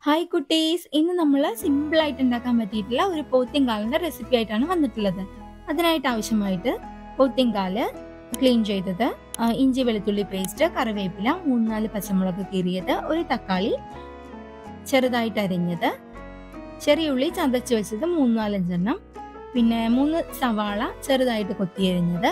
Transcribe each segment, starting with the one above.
hi കുട്ടീസ് ഇന്ന് നമ്മൾ simple ആയിട്ട് ഉണ്ടാക്കാൻ പറ്റിയിട്ടുള്ള ഒരു പോത്തിങ്കാലിന്റെ റെസിപ്പി ആയിട്ടാണ് വന്നിട്ടുള്ളത് അതിനായിട്ട് ആവശ്യമായിട്ട് പോത്തിങ്കാല് ക്ലീൻ ചെയ്തത് ആ, ഇഞ്ചി വെളുത്തുള്ളി പേസ്റ്റ് കറിവേപ്പില മൂന്നാല് പച്ചമുളക് കീറിയത് ഒരു തക്കാളി ചെറുതായിട്ട് അരിഞ്ഞത് ചെറിയ ഉള്ളി ചതച്ച് വെച്ചത് മൂന്നാലഞ്ചെണ്ണം പിന്നെ മൂന്ന് സവാള ചെറുതായിട്ട് കൊത്തിയരിഞ്ഞത്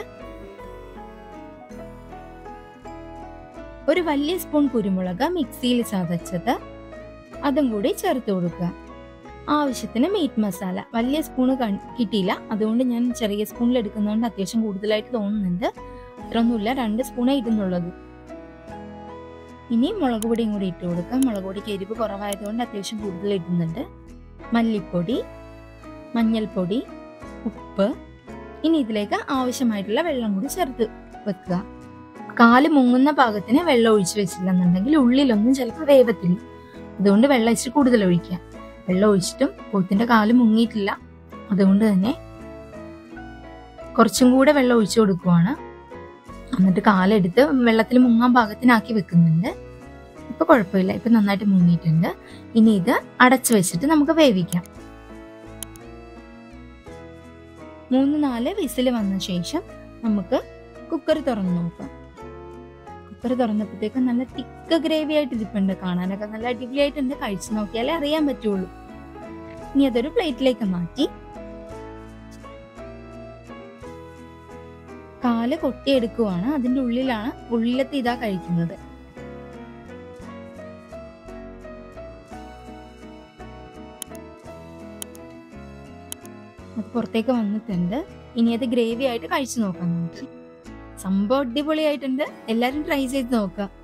ഒരു വലിയ സ്പൂൺ കുരുമുളക് മിക്സിയിൽ ചതച്ചത് അതും കൂടി ചേർത്ത് കൊടുക്കുക ആവശ്യത്തിന് മീറ്റ് മസാല വലിയ സ്പൂണ് കിട്ടിയില്ല അതുകൊണ്ട് ഞാൻ ചെറിയ സ്പൂണിൽ എടുക്കുന്നതുകൊണ്ട് അത്യാവശ്യം കൂടുതലായിട്ട് തോന്നുന്നുണ്ട് അത്രയൊന്നുമില്ല രണ്ട് സ്പൂണേ ഇടുന്നുള്ളത് ഇനി മുളക് പൊടിയും കൂടി ഇട്ട് കൊടുക്കുക മുളക് പൊടിക്ക് എരിവ് കുറവായതുകൊണ്ട് അത്യാവശ്യം കൂടുതൽ ഇടുന്നുണ്ട് മല്ലിപ്പൊടി മഞ്ഞൾപ്പൊടി ഉപ്പ് ഇനി ഇതിലേക്ക് ആവശ്യമായിട്ടുള്ള വെള്ളം കൂടി ചേർത്ത് വെക്കുക കാല് മുങ്ങുന്ന പാകത്തിന് വെള്ളം ഒഴിച്ചു വെച്ചില്ലെന്നുണ്ടെങ്കിൽ ഉള്ളിലൊന്നും ചിലപ്പോൾ വേവത്തില്ല അതുകൊണ്ട് വെള്ളം ഇച്ചിരി കൂടുതൽ ഒഴിക്കുക വെള്ളം ഒഴിച്ചിട്ടും പോത്തിന്റെ കാല് മുങ്ങിയിട്ടില്ല അതുകൊണ്ട് തന്നെ കുറച്ചും കൂടെ വെള്ളം ഒഴിച്ചു കൊടുക്കുവാണ് എന്നിട്ട് കാലെടുത്ത് വെള്ളത്തിൽ മുങ്ങാൻ പാകത്തിനാക്കി വെക്കുന്നുണ്ട് ഇപ്പൊ കുഴപ്പമില്ല ഇപ്പൊ നന്നായിട്ട് മുങ്ങിയിട്ടുണ്ട് ഇനി ഇത് അടച്ചു വെച്ചിട്ട് നമുക്ക് വേവിക്കാം മൂന്ന് നാല് വിസിൽ വന്ന ശേഷം നമുക്ക് കുക്കർ തുറന്ന് നോക്കാം കുക്കർ തുറന്നപ്പോഴത്തേക്ക് നല്ല തിക്ക് ഗ്രേവി ആയിട്ട് ഇരിപ്പുണ്ട് കാണാനൊക്കെ നല്ല അടിപൊളിയായിട്ടുണ്ട് കഴിച്ചു നോക്കിയാലേ അറിയാൻ പറ്റുള്ളൂ ഇനി അതൊരു പ്ലേറ്റിലേക്ക് മാറ്റി കാല് കൊട്ടിയെടുക്കുവാണ് അതിന്റെ ഉള്ളിലാണ് ഉള്ളിലത്തെ ഇതാ കഴിക്കുന്നത് അത് പുറത്തേക്ക് വന്നിട്ടുണ്ട് ഇനി അത് ഗ്രേവി ആയിട്ട് കഴിച്ചു നോക്കാം നമുക്ക് സംഭവം അടിപൊളിയായിട്ടുണ്ട് എല്ലാരും ട്രൈ ചെയ്ത് നോക്കാം